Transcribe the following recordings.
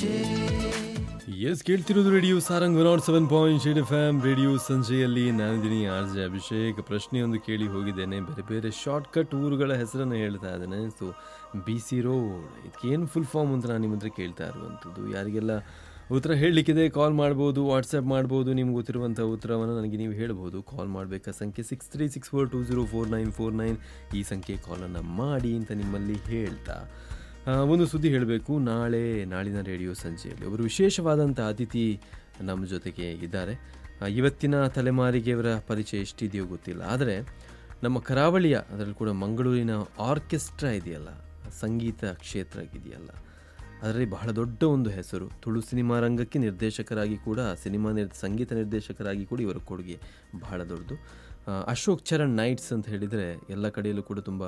S ಕೇಳ್ತಿರೋದು radio Sarang one nought seven point eight F M radio ಸಂಜೆಯಲ್ಲಿ ನಾನಿದ್ದೀನಿ R J Abhishek ಪ್ರಶ್ನೆಯೊಂದು ಕೇಳಿ ಹೋಗಿದ್ದೇನೆ ಬೇರೆ ಬೇರೆ ಶಾರ್ಟ್ಕಟ್ ಊರುಗಳ ಹೆಸರನ್ನು ಹೇಳ್ತಾ ಇದ್ದೇನೆ ಸೊ ಬಿ ಸಿ ರೋಡ್ ಇದಕ್ಕೇನು ಫುಲ್ ಫಾರ್ಮ್ ಅಂತ ನಾನು ನಿಮ್ಮ ಹತ್ರ ಕೇಳ್ತಾ ಇರುವಂಥದ್ದು ಯಾರಿಗೆಲ್ಲ ಉತ್ತರ ಹೇಳಲಿಕ್ಕಿದೆ ಕಾಲ್ ಮಾಡ್ಬೋದು ವಾಟ್ಸಪ್ ಮಾಡ್ಬೋದು ನಿಮ್ಗೆ ಗೊತ್ತಿರುವಂಥ ಉತ್ತರವನ್ನು ನನಗೆ ನೀವು ಹೇಳ್ಬೋದು ಕಾಲ್ ಮಾಡಬೇಕಾ ಸಂಖ್ಯೆ six three six four two zero four nine four nine ಈ ಸಂಖ್ಯೆ ಕಾಲನ್ನು ಮಾಡಿ ಅಂತ ನಿಮ್ಮಲ್ಲಿ ಹೇಳ್ತಾ ಆ, ಒಂದು ಸುದ್ದಿ ಹೇಳಬೇಕು ನಾಳೆ ನಾಳಿನ ರೇಡಿಯೋ ಸಂಜೆಯಲ್ಲಿ ಒಬ್ಬರು ವಿಶೇಷವಾದಂಥ ಅತಿಥಿ ನಮ್ಮ ಜೊತೆಗೆ ಇದ್ದಾರೆ ಆ, ಇವತ್ತಿನ ತಲೆಮಾರಿಗೆ ಇವರ ಪರಿಚಯ ಎಷ್ಟಿದೆಯೋ ಗೊತ್ತಿಲ್ಲ ಆದರೆ ನಮ್ಮ ಕರಾವಳಿಯ ಅದರಲ್ಲಿ ಕೂಡ ಮಂಗಳೂರಿನ ಆರ್ಕೆಸ್ಟ್ರಾ ಇದೆಯಲ್ಲ ಸಂಗೀತ ಕ್ಷೇತ್ರ ಇದೆಯಲ್ಲ ಅದರಲ್ಲಿ ಬಹಳ ದೊಡ್ಡ ಒಂದು ಹೆಸರು ತುಳು ಸಿನಿಮಾ ರಂಗಕ್ಕೆ ನಿರ್ದೇಶಕರಾಗಿ ಕೂಡ ಸಿನಿಮಾ ನಿರ್ ಸಂಗೀತ ನಿರ್ದೇಶಕರಾಗಿ ಕೂಡ ಇವರ ಕೊಡುಗೆ ಬಹಳ ದೊಡ್ಡದು ಆ, ಅಶೋಕ್ ಚರಣ್ ನೈಟ್ಸ್ ಅಂತ ಹೇಳಿದರೆ ಎಲ್ಲ ಕಡೆಯಲ್ಲೂ ಕೂಡ ತುಂಬ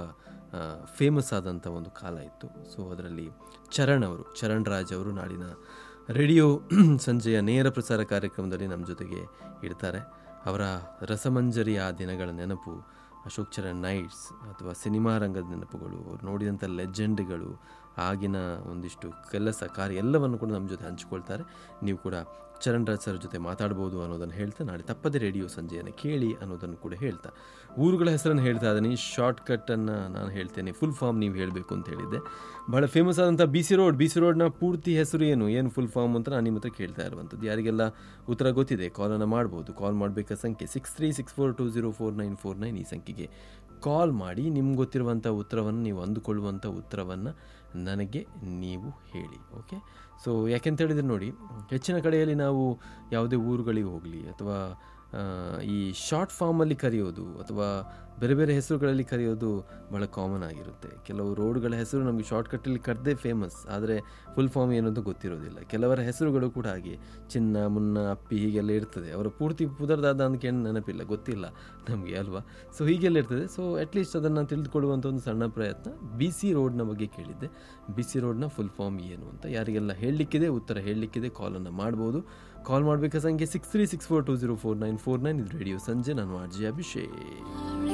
ಫೇಮಸ್ ಆದಂಥ ಒಂದು ಕಾಲ ಇತ್ತು ಸೊ ಅದರಲ್ಲಿ ಚರಣ್ ಅವರು ಚರಣ್ ರಾಜ್ ಅವರು ನಾಡಿನ ರೇಡಿಯೋ ಸಂಜೆಯ ನೇರ ಪ್ರಸಾರ ಕಾರ್ಯಕ್ರಮದಲ್ಲಿ ನಮ್ಮ ಜೊತೆಗೆ ಇರ್ತಾರೆ ಅವರ ರಸಮಂಜರಿ ಆ ದಿನಗಳ ನೆನಪು ಅಶೋಕ್ ಚರಣ್ ನೈಟ್ಸ್ ಅಥವಾ ಸಿನಿಮಾ ರಂಗದ ನೆನಪುಗಳು ಅವ್ರು ನೋಡಿದಂಥ ಲೆಜೆಂಡ್ಗಳು ಆಗಿನ ಒಂದಿಷ್ಟು ಕೆಲಸ ಕಾರ್ಯ ಎಲ್ಲವನ್ನು ಕೂಡ ನಮ್ಮ ಜೊತೆ ಹಂಚಿಕೊಳ್ತಾರೆ ನೀವು ಕೂಡ ಚರಣ್ ರಾಜ್ ಸರ್ ಜೊತೆ ಮಾತಾಡ್ಬೋದು ಅನ್ನೋದನ್ನು ಹೇಳ್ತಾ ನಾಳೆ ತಪ್ಪದೆ ರೇಡಿಯೋ ಸಂಜೆಯನ್ನು ಕೇಳಿ ಅನ್ನೋದನ್ನು ಕೂಡ ಹೇಳ್ತಾ ಊರುಗಳ ಹೆಸರನ್ನು ಹೇಳ್ತಾ ಇದ್ದೀನಿ ಶಾರ್ಟ್ ಕಟ್ಟನ್ನು ನಾನು ಹೇಳ್ತೇನೆ ಫುಲ್ ಫಾರ್ಮ್ ನೀವು ಹೇಳಬೇಕು ಅಂತ ಹೇಳಿದ್ದೆ ಬಹಳ ಫೇಮಸ್ ಆದಂಥ B C road B C ರೋಡ್ನ ಪೂರ್ತಿ ಹೆಸರು ಏನು ಏನು ಫುಲ್ ಫಾರ್ಮ್ ಅಂತ ನಾನು ನಿಮ್ಮ ಹತ್ರ ಕೇಳ್ತಾ ಇರುವಂಥದ್ದು ಯಾರಿಗೆಲ್ಲ ಉತ್ತರ ಗೊತ್ತಿದೆ ಕಾಲನ್ನು ಮಾಡ್ಬೋದು ಕಾಲ್ ಮಾಡಬೇಕಾದ ಸಂಖ್ಯೆ six three six four two zero four nine four nine ಈ ಸಂಖ್ಯೆಗೆ ಕಾಲ್ ಮಾಡಿ ನಿಮ್ಗೆ ಗೊತ್ತಿರುವಂಥ ಉತ್ತರವನ್ನು ನೀವು ಅಂದುಕೊಳ್ಳುವಂಥ ಉತ್ತರವನ್ನು ನನಗೆ ನೀವು ಹೇಳಿ ಓಕೆ ಸೊ ಯಾಕೆಂತ ಹೇಳಿದ್ರೆ ನೋಡಿ ಹೆಚ್ಚಿನ ಕಡೆಯಲ್ಲಿ ನಾವು ಯಾವುದೇ ಊರುಗಳಿಗೆ ಹೋಗಲಿ ಅಥವಾ ಆ, ಈ ಶಾರ್ಟ್ ಫಾರ್ಮಲ್ಲಿ ಕರೆಯೋದು ಅಥವಾ ಬೇರೆ ಬೇರೆ ಹೆಸರುಗಳಲ್ಲಿ ಕರೆಯೋದು ಭಾಳ ಕಾಮನ್ ಆಗಿರುತ್ತೆ ಕೆಲವು ರೋಡ್ಗಳ ಹೆಸರು ನಮಗೆ ಶಾರ್ಟ್ಕಟ್ಟಲ್ಲಿ ಕರೆದೇ ಫೇಮಸ್ ಆದರೆ ಫುಲ್ ಫಾರ್ಮ್ ಏನಂತ ಗೊತ್ತಿರೋದಿಲ್ಲ ಕೆಲವರ ಹೆಸರುಗಳು ಕೂಡ ಹಾಗೆ ಚಿನ್ನ ಮುನ್ನ ಅಪ್ಪಿ ಹೀಗೆಲ್ಲ ಇರ್ತದೆ ಅವರ ಪೂರ್ತಿ ಪುದರ್ದಾದ ಅಂತ ಏನು ನೆನಪಿಲ್ಲ ಗೊತ್ತಿಲ್ಲ ನಮಗೆ ಅಲ್ವಾ ಸೊ ಹೀಗೆಲ್ಲ ಇರ್ತದೆ ಸೊ ಅಟ್ಲೀಸ್ಟ್ ಅದನ್ನು ತಿಳಿದುಕೊಳ್ಳುವಂಥ ಒಂದು ಸಣ್ಣ ಪ್ರಯತ್ನ ಬಿ ಸಿ ರೋಡ್ನ ಬಗ್ಗೆ ಕೇಳಿದ್ದೆ ಬಿ ಸಿ ರೋಡ್ನ ಫುಲ್ ಫಾರ್ಮ್ ಏನು ಅಂತ ಯಾರಿಗೆಲ್ಲ ಹೇಳಲಿಕ್ಕಿದೆ ಉತ್ತರ ಹೇಳಲಿಕ್ಕಿದೆ ಕಾಲನ್ನು ಮಾಡ್ಬೋದು ಕಾಲ್ ಮಾಡಬೇಕಾದ ಸಂಖ್ಯೆ six three six four two zero four nine four nine ಇದು ರೇಡಿಯೋ ಸಂಜೆ ನಾನು ಆರ್ ಜಿ ಅಭಿಷೇಕ್